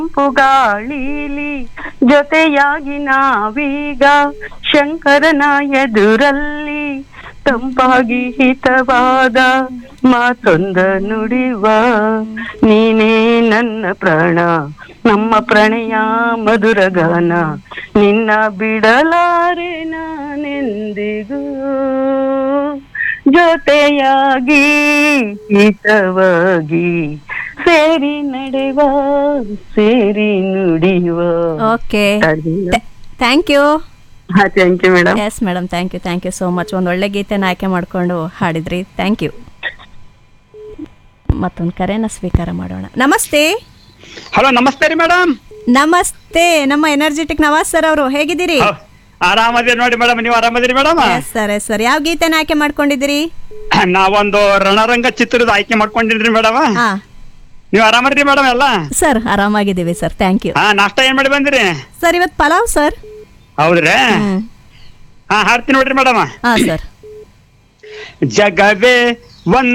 ತಂಪು ಗಾಳಿಲಿ ಜೊತೆಯಾಗಿ ನಾವೀಗ ಶಂಕರನ ಎದುರಲ್ಲಿ ತಂಪಾಗಿ ಹಿತವಾದ ಮಾತೊಂದ ನುಡಿವ ನೀನೇ ನನ್ನ ಪ್ರಾಣ ನಮ್ಮ ಪ್ರಣಯ ಮಧುರ ಗಾನ ನಿನ್ನ ಬಿಡಲಾರೆ ನಾನೆಂದಿಗೂ ಜೊತೆಯಾಗಿ ಹಿತವಾಗಿ ಸೇರಿ ನಡೆವ ಸೇರಿ ನುಡಿವ ಓಕೆ ಥ್ಯಾಂಕ್ ಯು ಹಾ thank you madam yes madam thank you thank you so much ಒಂದು ಒಳ್ಳೆ ಗೀತೆನ ಆಯ್ಕೆ ಮಾಡಿಕೊಂಡು ಹಾಡಿದ್ರಿ ಥ್ಯಾಂಕ್ ಯು ಮತ್ತೊಂದು ಕರೆನ ಸ್ವೀಕಾರ ಮಾಡೋಣ ನಮಸ್ತೆ ಹಲೋ ನಮಸ್ತೆ ರೀ ಮೇಡಮ್ ನಮಸ್ತೆ ನಮ್ಮ ಎನರ್ಜೆಟಿಕ್ ನವಾಜ್ ಸರ್ ಅವರು ಹೇಗಿದ್ದೀರಿ ಆರಾಮದಿರಿ ನೋಡಿ ಮೇಡಮ್ ನೀವು ಆರಾಮದಿರಿ madam yes sir yes sir ಯಾವ ಗೀತೆನ ಆಯ್ಕೆ ಮಾಡ್ಕೊಂಡಿದ್ದೀರಿ ನಾವೊಂದು ರಣರಂಗ ಚಿತ್ರದ ಆಯ್ಕೆ ಮಾಡ್ಕೊಂಡಿದ್ರಿ ಮೇಡಮ್ ಹಾ ನೀವು ಆರಾಮದ್ರಿ ಮೇಡಮ್ ಎಲ್ಲ ಸರ್ ಆರಾಮಾಗಿದ್ದೀವಿ ಸರ್ ಥ್ಯಾಂಕ್ ಯು ಹಾ ನಾಷ್ಟ ಏನ್ ಮಾಡಿ ಬಂದಿರಿ ಸರ್ ಇವತ್ತು ಪಲಾವ್ ಸರ್ ಹೌದ್ರಿ ಹ್ಮ್ ಹಾ ಹಾಡ್ತೀನಿ ನೋಡ್ರಿ ಮೇಡಮ್ ಹಾ ಸರ್ ಜಗವೇ ಒಂದ್